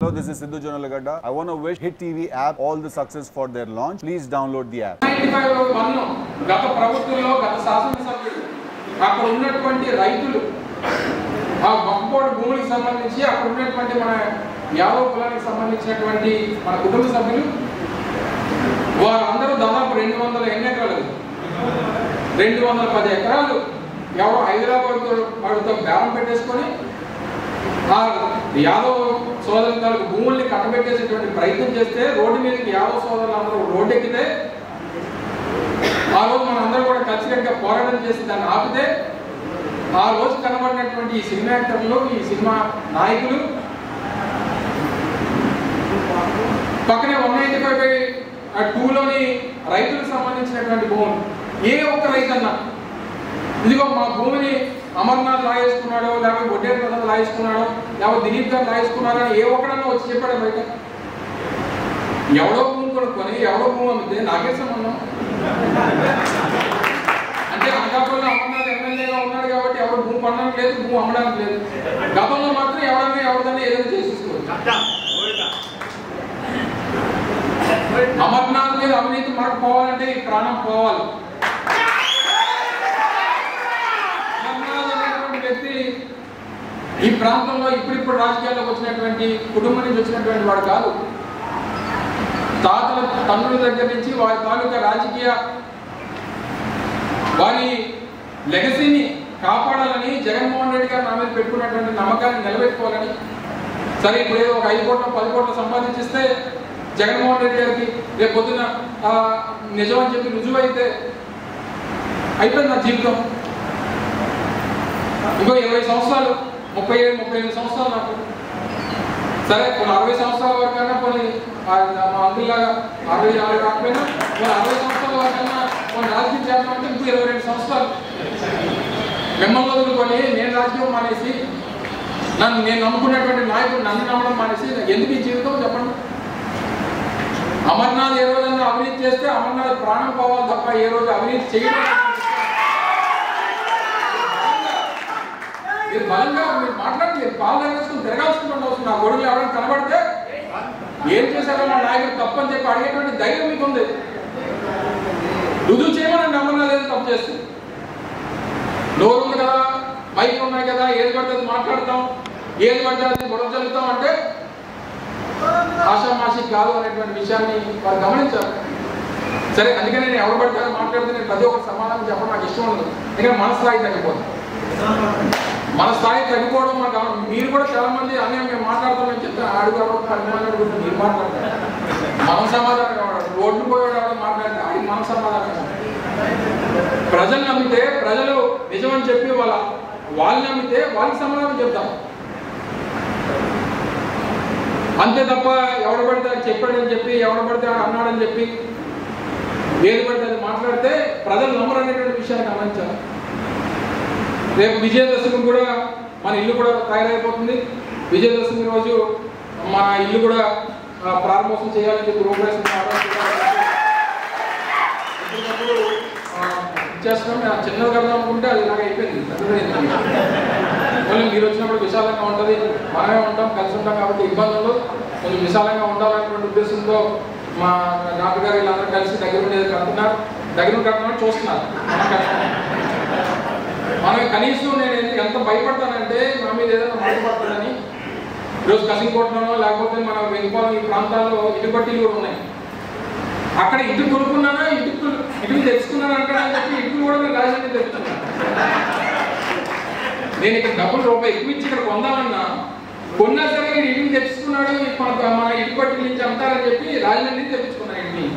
Hello, this is Sidhu Jonalagada. I want to wish Hit TV app all the success for their launch. Please download the app. Ninety five one గత ప్రభుత్వంలో గత శాసనసభ్యులు అక్కడ ఉన్నటువంటి రైతులు ఆ మొక్కపోటు భూములకు సంబంధించి అక్కడ ఉన్నటువంటి మన యాదవ్ కులానికి సంబంధించినటువంటి మన కుటుంబ సభ్యులు వారందరూ దాదాపు రెండు వందల ఎన్ని ఎకరాలు రెండు వందల పది ఎకరాలు ఎవరో హైదరాబాద్ వాడితో బేరం పెట్టేసుకొని ఆ యాదవ్ సోదరుల తాలూకు భూముల్ని కట్టబెట్టేసేటువంటి ప్రయత్నం చేస్తే రోడ్డు మీదకి యాదవ్ సోదరులు అందరూ రోడ్డు ఎక్కితే ఆ రోజు మనందరం కూడా కలిసికట్టుగా పోరాటం చేసి దాన్ని ఆపితే ఆ రోజు కనబడినటువంటి ఈ సినిమా యాక్టర్లు ఈ సినిమా నాయకులు పక్కనే వన్ నైన్టీ ఫైవ్ బై టూలోని రైతులకు సంబంధించినటువంటి భూములు ఏ ఒక్క రైతన్నా ఇదిగో మా భూమిని అమర్నాథ్ లాగేసుకున్నాడో లేకపోతే బొడ్డేరు ప్రసాద్ లాగేసుకున్నాడో లేకపోతే దిలీప్ గారు లాగేసుకున్నాడో అని ఏ ఒక్కడన్నా వచ్చి చెప్పాడు బయట ఎవడో భూమి కొనుక్కొని ఎవడో భూమి అమ్మితే నాకే సంబంధం అంటే అనకాపల్లిలో అమర్నాథ్ ఎమ్మెల్యేగా ఉన్నాడు కాబట్టి ఎవరు భూమి కొనడానికి లేదు భూమి అమ్మడానికి లేదు గతంలో మాత్రం ఎవరైనా ఎవరిదైనా ఏదైనా చేసేసుకోవచ్చు అమర్నాథ్ మీద అవినీతి మనకు పోవాలంటే ఈ ప్రాణం పోవాలి అమర్నాథ్ అనేటువంటి వ్యక్తి ఈ ప్రాంతంలో ఇప్పుడిప్పుడు రాజకీయాల్లోకి వచ్చినటువంటి కుటుంబం నుంచి వచ్చినటువంటి వాడు కాదు తాతల తండ్రుల దగ్గర నుంచి వారి తాలూకా రాజకీయ వారి లెగసీని కాపాడాలని జగన్మోహన్ రెడ్డి గారు నా మీద పెట్టుకున్నటువంటి నమ్మకాన్ని నిలబెట్టుకోవాలని సరే ఇప్పుడు ఏదో ఒక ఐదు కోట్ల పది కోట్ల సంపాదించిస్తే జగన్మోహన్ రెడ్డి గారికి రేపు పొద్దున ఆ, నిజం అని చెప్పి రుజువు అయితే అయిపోయింది నా జీవితం ఇంకో ఇరవై సంవత్సరాలు ముప్పై ఏడు ముప్పై ఎనిమిది సంవత్సరాలు నాకు సరే కొన్ని అరవై సంవత్సరాల వరకైనా కొన్ని ఆ, మా అంకుల్లాగా అరవై నాలుగు కాకపోయినా కొన్ని అరవై సంవత్సరాల వరకైనా కొన్ని రాజకీయం చేద్దామంటే ఇంకో ఇరవై రెండు సంవత్సరాలు మిమ్మల్ని వదులుకొని నేను రాజకీయం మానేసి నన్ను నేను నమ్ముకున్నటువంటి నాయకుడు నన్ను నమ్మడం మానేసి ఎందుకు ఈ జీవితం చెప్పండి అమర్నాథ్ ఏ రోజైనా అవినీతి చేస్తే అమర్నాథ్ ప్రాణం పోవాలి తప్ప ఏ రోజు అవినీతి చేయడం మీరు బలంగా మీరు మాట్లాడి మీరు పాలు తగ్గేసుకుని తిరగాల్సిన అవసరం నా గొడవలు ఎవరైనా కనబడితే ఏం చేశారో మా నాయకుడు తప్పు అని చెప్పి అడిగేటువంటి ధైర్యం మీకు ఉంది రుజువు చేయమని అమర్నాథ్ ఏదో తప్పు చేస్తుంది నోరు ఉంది కదా మైక్ ఉన్నాయి కదా ఏది పడితే అది మాట్లాడతాం ఏది పడితే అది గొడవ జరుగుతాం అంటే ఆషామాషి కాదు అనేటువంటి విషయాన్ని వారు గమనించారు సరే అందుకని నేను ఎవరు పడితే అది మాట్లాడితే నేను ప్రతి ఒక్కరు సమాధానం చెప్పడం నాకు ఇష్టం ఉండదు ఎందుకంటే మన స్థాయి తగ్గిపోతుంది మన స్థాయి తగ్గిపోవడం మనకు అవసరం. మీరు కూడా చాలా మంది అన్నీ మేము మాట్లాడతాం అని చెప్తే అడుగు ఎవరు అభిమానులు అడుగుతుంది మీరు మాట్లాడతారు మనం సమాధానం కావడం రోడ్డు పోయేవాడు ఎవడో మాట్లాడితే అడిగి మనం సమాధానం కావాలి. ప్రజలు నమ్మితే ప్రజలు నిజమని చెప్పి వాళ్ళ వాళ్ళు నమ్మితే వాళ్ళకి సమాధానం చెప్తాం అంతే తప్ప ఎవడు పడితే అది చెప్పాడని చెప్పి ఎవడు పడితే ఆడు అన్నాడని చెప్పి ఏది పడితే అది మాట్లాడితే ప్రజలు నమ్మరు అనేటువంటి విషయాన్ని గమనించాలి రేపు విజయదశమి కూడా మన ఇల్లు కూడా తయారైపోతుంది విజయదశమి రోజు మన ఇల్లు కూడా ఆ, ప్రారంభోత్సవం చేయాలని చెప్పి రూపరేషన్ చేస్తున్నాం నేను చిన్నది కడదాం అనుకుంటే అది నాకు అయిపోయింది పెద్దదైంది. మళ్ళీ మీరు వచ్చినప్పుడు విశాలంగా ఉంటుంది మనమే ఉంటాం కలిసి ఉంటాం కాబట్టి ఇబ్బందులు కొంచెం విశాలంగా ఉండాలనేటువంటి ఉద్దేశంతో మా నాన్నగారు వీళ్ళందరూ కలిసి దగ్గర ఉండేది కడుతున్నారు దగ్గర ఉండి కడుతున్నారు చూస్తున్నారు మనం కడుతున్నాం. మనం కనీసం నేను ఎందుకు ఎంత భయపడతానంటే నా మీద ఏదైనా భయపడుతుందని ఈరోజు కసింకోటలో లేకపోతే మన వెనుకోవడం ఈ ప్రాంతాల్లో ఇటుపట్టీలు కూడా ఉన్నాయి అక్కడ ఇటు కొనుక్కున్నానా ఇటుకు ఇటుకు తెచ్చుకున్నాను అంటాడని చెప్పి ఇటుకు కూడా నేను రాజధాని తెచ్చుకున్నాను నేను ఇక్కడ డబ్బులు రూపాయి ఎక్కువ ఇచ్చి ఇక్కడ కొందామన్నా కొన్నా సరే వీడు ఇటుకు తెచ్చుకున్నాడు ఈ మన మన ఇటుపట్టి నుంచి అమ్ముతారని చెప్పి రాజధాని నుంచి తెప్పించుకున్నాను ఇంటిని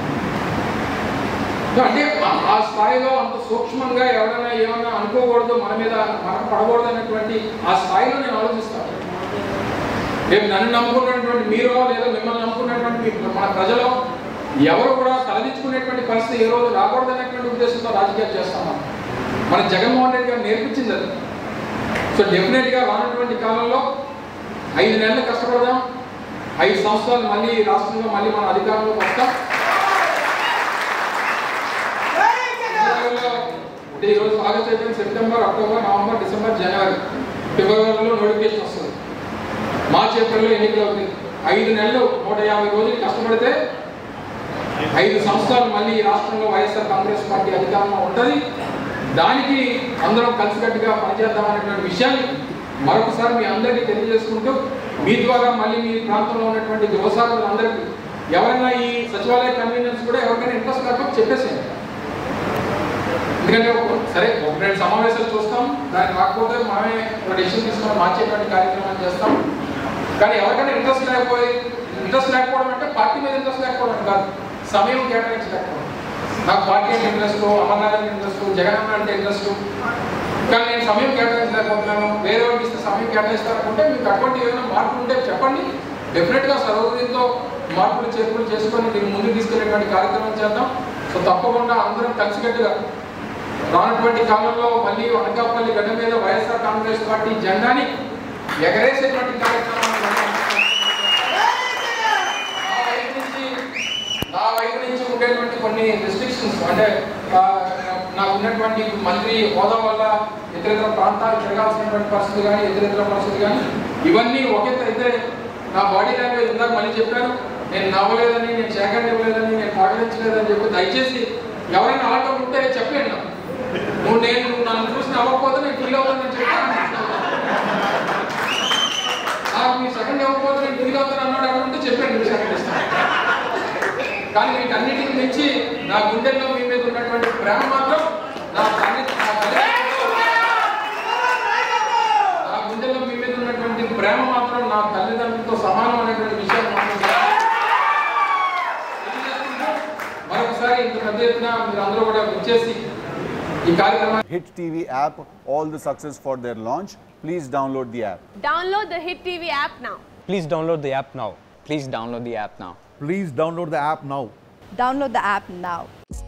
సో అంటే ఆ- ఆ స్థాయిలో అంత సూక్ష్మంగా ఎవరైనా ఏమన్నా అనుకోకూడదు మన మీద మనం పడకూడదు అనేటువంటి ఆ స్థాయిలో నేను ఆలోచిస్తాను రేపు నన్ను నమ్ముకున్నటువంటి మీరు లేదా మిమ్మల్ని నమ్ముకున్నటువంటి మీ- మన ప్రజలు ఎవరు కూడా తలదించుకునేటువంటి పరిస్థితి ఏ రోజు రాకూడదు అనేటువంటి ఉద్దేశంతో రాజకీయాలు చేస్తాం మనం. మన జగన్మోహన్ రెడ్డి గారు నేర్పించింది అది సో డెఫినెట్గా రానటువంటి కాలంలో ఐదు నెలలు కష్టపడదాం ఐదు సంవత్సరాలు మళ్ళీ రాష్ట్రంలో మళ్ళీ మన అధికారంలోకి వస్తాం ఫిబ్రవరిలో అంటే ఈరోజు ఆగస్ట్ అయిపోయింది సెప్టెంబర్ అక్టోబర్ నవంబర్ డిసెంబర్ జనవరి ఫిబ్రవరిలో నోటిఫికేషన్ వస్తుంది మార్చి ఏప్రిల్లో ఎన్నికలు అవుతుంది ఐదు నెలలు నూట యాభై రోజులు కష్టపడితే ఐదు సంవత్సరాలు మళ్ళీ ఈ రాష్ట్రంలో వైఎస్ఆర్ కాంగ్రెస్ పార్టీ అధికారంలో ఉంటుంది దానికి అందరం కలిసికట్టుగా పనిచేద్దామనేటువంటి విషయాన్ని మరొకసారి మీ అందరికీ తెలియజేసుకుంటూ మీ ద్వారా మళ్ళీ మీ ప్రాంతంలో ఉన్నటువంటి వ్యవసాయులందరికీ ఎవరైనా ఈ సచివాలయ కన్వీనియన్స్ కూడా ఎవరికైనా ఇంట్రెస్ట్ లేకపోతే చెప్పేసేయండి ఎందుకంటే ఒక- సరే ఒక రెండు సమావేశాలు చూస్తాం దానికి రాకపోతే మనమే ఒక డెసిషన్ తీసుకొని మార్చేటువంటి కార్యక్రమాలు చేస్తాం కానీ ఎవరికైనా ఇంట్రెస్ట్ లేకపోయి ఇంట్రెస్ట్ లేకపోవడం అంటే పార్టీ మీద ఇంట్రెస్ట్ లేకపోవడం కాదు సమయం కేటాయించలేకపోవడం నాకు పార్టీ అంటే ఇంట్రెస్ట్ అమర్నాథ్ అంటే ఇంట్రెస్ట్ జగన్ అన్న అంటే ఇంట్రెస్ట్ కానీ నేను సమయం కేటాయించలేకపోతున్నాను వేరే వాళ్ళకి ఇస్తే సమయం కేటాయిస్తారనుకుంటే మీకు అటువంటి ఏమైనా మార్పులు ఉంటే చెప్పండి డెఫినెట్గా సర్వదీంతో మార్పులు చేర్పులు చేసుకొని దీన్ని ముందుకు తీసుకెళ్ళేటువంటి కార్యక్రమం చేద్దాం సో తప్పకుండా అందరం కలిసికట్టుగా రానటువంటి కాలంలో మళ్ళీ అనకాపల్లి గడ్డ మీద వైఎస్ఆర్ కాంగ్రెస్ పార్టీ జెండాని ఎగరేసేటువంటి కార్యక్రమాన్ని మనం నా వైపు నుంచి నా వైపు నుంచి ఉండేటువంటి కొన్ని రెస్ట్రిక్షన్స్ అంటే ఆ, నాకు ఉన్నటువంటి మంత్రి హోదా వల్ల ఇతరితర ప్రాంతాలు తిరగాల్సినటువంటి పరిస్థితి కానీ ఇతరితర పరిస్థితి కానీ ఇవన్నీ ఒకెత్త అయితే నా బాడీ లాంగ్వేజ్ ఇందాక మళ్ళీ చెప్పాను నేను నవ్వలేదని నేను సేకరణ ఇవ్వలేదని నేను పాటించలేదని చెప్పి దయచేసి ఎవరైనా ఆటో ఉంటే చెప్పండి నాకు నువ్వు నేను నువ్వు నన్ను చూసి నవ్వకపోతే నేను ఫీల్ అవుతానని చెప్పాను నాకు మీ సెకండ్ ఇవ్వకపోతే నేను ఫీల్ అవుతాను అన్నాడు అనుకుంటే చెప్పండి మీ సెకండ్ ఇస్తాను కానీ వీటన్నిటికి మించి నా గుండెల్లో మీ మీద ఉన్నటువంటి ప్రేమ మాత్రం నా తల్లి నా తల్లిదండ్రులతో- నా గుండెల్లో మీ మీద ఉన్నటువంటి ప్రేమ మాత్రం నా తల్లిదండ్రులతో సమానం అనేటువంటి విషయం మాత్రం తెలియజేసుకుంటూ మరొకసారి ఇంత పెద్ద ఎత్తున మీరు అందరూ కూడా వచ్చేసి ఈ కార్యక్రమాన్ని Hit TV app, all the success for their launch. Please download the app. Download the Hit TV app now. Please download the app now. Please download the app now. Please download the app now. Download the app now.